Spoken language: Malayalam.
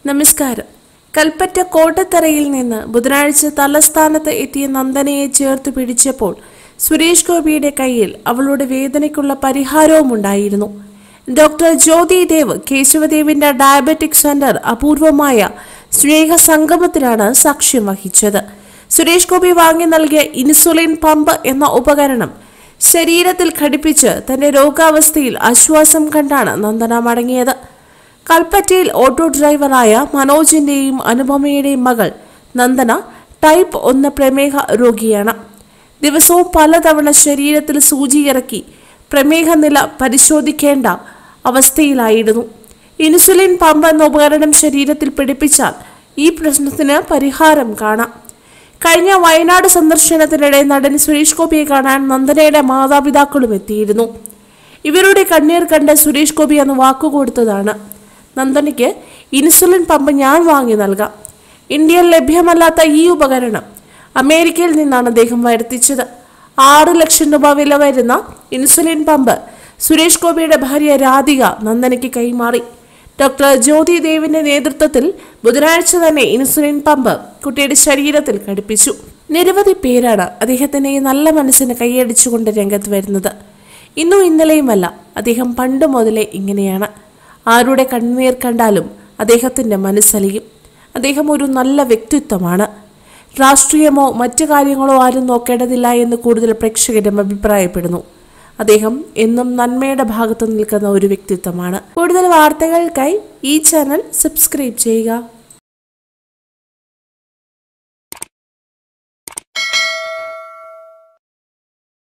നമസ്കാരം കൽപ്പറ്റ കോട്ടത്തറയിൽ നിന്ന് ബുധനാഴ്ച തലസ്ഥാനത്ത് എത്തിയ നന്ദനയെ ചേർത്ത് പിടിച്ചപ്പോൾ സുരേഷ് ഗോപിയുടെ കയ്യിൽ അവളുടെ വേദനയ്ക്കുള്ള പരിഹാരവും ഉണ്ടായിരുന്നു ഡോക്ടർ ജ്യോതി ദേവ് കേശവദേവിന്റെ ഡയബറ്റിക് സെന്റർ അപൂർവമായ സ്നേഹ സംഗമത്തിലാണ് സാക്ഷ്യം വഹിച്ചത് സുരേഷ് ഗോപി വാങ്ങി നൽകിയ ഇൻസുലിൻ പമ്പ് എന്ന ഉപകരണം ശരീരത്തിൽ ഘടിപ്പിച്ച് തന്റെ രോഗാവസ്ഥയിൽ ആശ്വാസം കണ്ടാണ് നന്ദന മടങ്ങിയത് കൽപ്പറ്റയിൽ ഓട്ടോ ഡ്രൈവറായ മനോജിന്റെയും അനുപമയുടെയും മകൾ നന്ദന ടൈപ്പ് ഒന്ന് പ്രമേഹ രോഗിയാണ് ദിവസവും പലതവണ ശരീരത്തിൽ സൂചി ഇറക്കി പ്രമേഹ നില പരിശോധിക്കേണ്ട അവസ്ഥയിലായിരുന്നു ഇൻസുലിൻ പമ്പ് എന്ന ഉപകരണം ശരീരത്തിൽ പിടിപ്പിച്ചാൽ ഈ പ്രശ്നത്തിന് പരിഹാരം കാണാം കഴിഞ്ഞ വയനാട് സന്ദർശനത്തിനിടെ നടൻ സുരേഷ് ഗോപിയെ കാണാൻ നന്ദനയുടെ മാതാപിതാക്കളും എത്തിയിരുന്നു ഇവരുടെ കണ്ണീർ കണ്ട് സുരേഷ് ഗോപി അന്ന് വാക്കുകൊടുത്തതാണ് നന്ദനയ്ക്ക് ഇൻസുലിൻ പമ്പ് ഞാൻ വാങ്ങി നൽകാം ഇന്ത്യയിൽ ലഭ്യമല്ലാത്ത ഈ ഉപകരണം അമേരിക്കയിൽ നിന്നാണ് അദ്ദേഹം വരുത്തിച്ചത് ആറ് ലക്ഷം രൂപ വില വരുന്ന ഇൻസുലിൻ പമ്പ് സുരേഷ് ഗോപിയുടെ ഭാര്യ രാധിക നന്ദനയ്ക്ക് കൈമാറി ഡോക്ടർ ജ്യോതി ദേവിന്റെ നേതൃത്വത്തിൽ ബുധനാഴ്ച തന്നെ ഇൻസുലിൻ പമ്പ് കുട്ടിയുടെ ശരീരത്തിൽ ഘടിപ്പിച്ചു നിരവധി പേരാണ് അദ്ദേഹത്തിന്റെ ഈ നല്ല മനസ്സിന് കൈയടിച്ചുകൊണ്ട് രംഗത്ത് വരുന്നത് ഇന്നും ഇന്നലെയുമല്ല അദ്ദേഹം പണ്ട് മുതലേ ഇങ്ങനെയാണ് ആരുടെ കണ്ണീർ കണ്ടാലും അദ്ദേഹത്തിന്റെ മനസ്സലിയും അദ്ദേഹം ഒരു നല്ല വ്യക്തിത്വമാണ് രാഷ്ട്രീയമോ മറ്റു കാര്യങ്ങളോ ആരും നോക്കേണ്ടതില്ല എന്ന് കൂടുതൽ പ്രേക്ഷകരും അഭിപ്രായപ്പെടുന്നു അദ്ദേഹം എന്നും നന്മയുടെ ഭാഗത്ത് നിൽക്കുന്ന ഒരു വ്യക്തിത്വമാണ് കൂടുതൽ വാർത്തകൾക്കായി ഈ ചാനൽ സബ്സ്ക്രൈബ് ചെയ്യുക